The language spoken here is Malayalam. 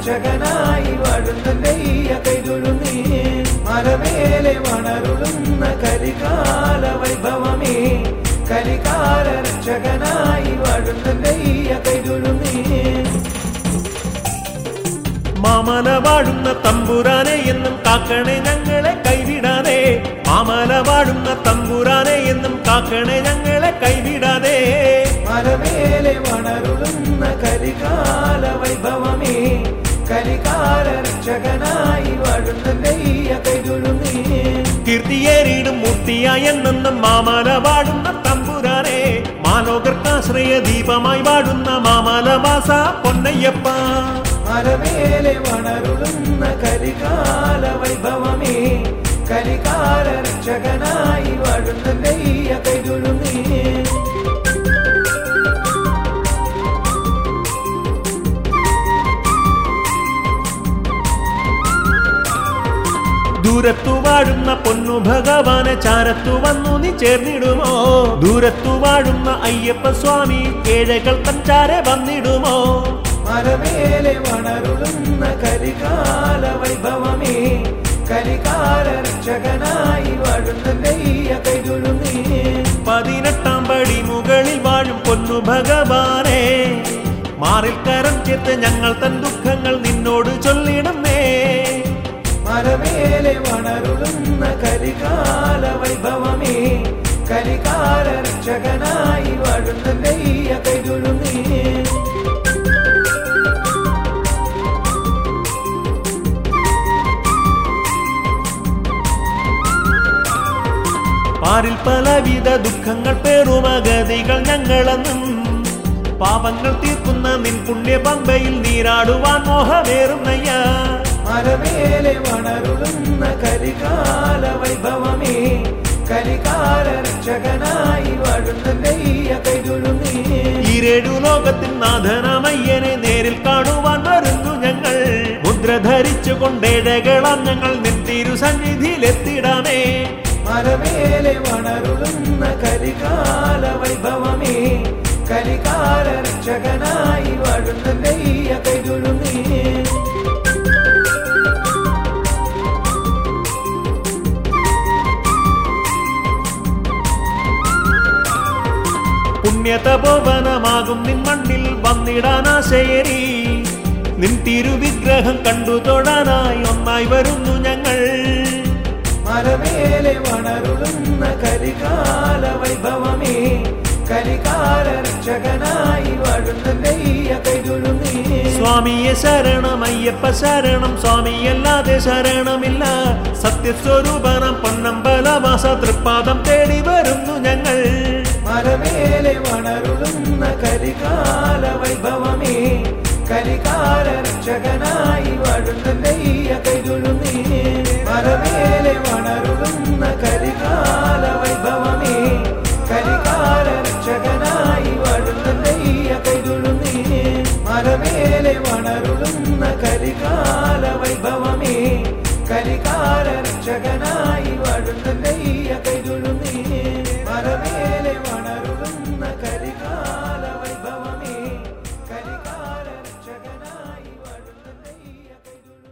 രക്ഷകനായി വാഴുന്ന കൈതൊഴുന്നേ മലമേലെ വണരുളുന്ന കരികാല വൈഭവമേ കരികാല രക്ഷകനായി വാഴുന്ന കൈതൊഴുന്നേ മാമല വാഴുന്ന തമ്പുരാനെ എന്നും കാക്കണേ ഞങ്ങളെ കൈവിടാതെ മാമല വാഴുന്ന തമ്പുരാനെ എന്നും കാക്കണേ ഞങ്ങളെ കൈവിടാതെ മലമേലെ വണരുളുന്ന കരികാല വൈഭവമേ കരികാല രക്ഷകനായി വാഴുന്ന കൈതൊഴുന്നേ കീർത്തിയേറിയിടും മൂർത്തിയായ എന്നെന്നും മാമല വാഴുന്ന തമ്പുരാനെ മാലോകർക്കാശ്രയ ദീപമായി വാഴുന്ന മാമല വാസ പൊന്നയ്യപ്പ മലമേലെ വണരുളുന്ന കരികാല വൈഭവമേ കരികാല രക്ഷകനായി വാഴുന്ന കൈതൊഴുന്നേ ദൂരത്തു വാഴുന്ന പൊന്നു ഭഗവാനെ ചാരത്തു വന്നു നീ ചേർന്നിടുമോ ദൂരത്തു വാഴുന്ന അയ്യപ്പ സ്വാമി കേഴകൾ തഞ്ചാരെ വന്നിടുമോ മലമേലെ വണരുളുന്ന കരികാല വൈഭവമേ കരികാല രക്ഷകനായി വാഴുന്ന കൈതൊഴുന്നേ പതിനെട്ടാം പടി മുകളിൽ വാഴും പൊന്നു ഭഗവാനെ മാറിൽ കരം ചേർത്ത് ഞങ്ങൾ തൻ ദുഃഖങ്ങൾ നിന്നോട് ചൊല്ലിടുന്നേ മലമേലെ വണരുളുന്ന കരികാല വൈഭവമേ കരികാല രക്ഷകനായി വാഴുന്ന കൈതൊഴുന്നേ പാരിൽ പലവിധ ദുഃഖങ്ങൾ പേറുമഗതികൾ ഞങ്ങളെന്നും പാപങ്ങൾ തീർക്കുന്ന നിൻ പുണ്യ പമ്പയിൽ നീരാടുവാൻ മോഹമേറുന്നയ്യ മലമേലെ വണരുളുന്ന കരികാല വൈഭവമേ കരികാല രക്ഷകനായി വാഴുന്ന കൈതൊഴുന്നേ ഈരേഴു ലോകത്തിൽ നാഥനമയ്യനെ നേരിൽ കാണുവാൻ വരുന്നു ഞങ്ങൾ മുദ്ര ധരിച്ചു കൊണ്ടേഴകളാം ഞങ്ങൾ നിൻ തിരുസന്നിധിയിലെത്തിടാമേ മലമേലെ വണരുളുന്ന കരികാല വൈഭവമേ കരികാല രക്ഷകനായി വാഴുന്ന കൈതൊഴുന്നേ പുണ്യതപോവനമാകും നിൻ മണ്ണിൽ വന്നിടാനാശയരി നിൻ തിരുവിഗ്രഹം കണ്ടു തൊഴാനായി ഒന്നായി വരുന്നു ഞങ്ങൾ മലമേലെ വണരുളുന്ന കരികാല വൈഭവമേ കരികാല രക്ഷകനായി വാഴുന്ന കൈതൊഴുന്നേ സ്വാമിയെ ശരണം അയ്യപ്പ ശരണം സ്വാമിയല്ലാതെ ശരണമില്ല സത്യസ്വരൂപനം പൊന്നമ്പലവാസ തൃപ്പാദം തേടി വരുന്നു ഞങ്ങൾ മലമേലെ വണരുളുന്ന കരികാല വൈഭവമേ കരികാല രക്ഷകനായി വാഴുന്ന കൈതൊഴുന്നേ മലമേലെ വണരുളുന്ന കരികാല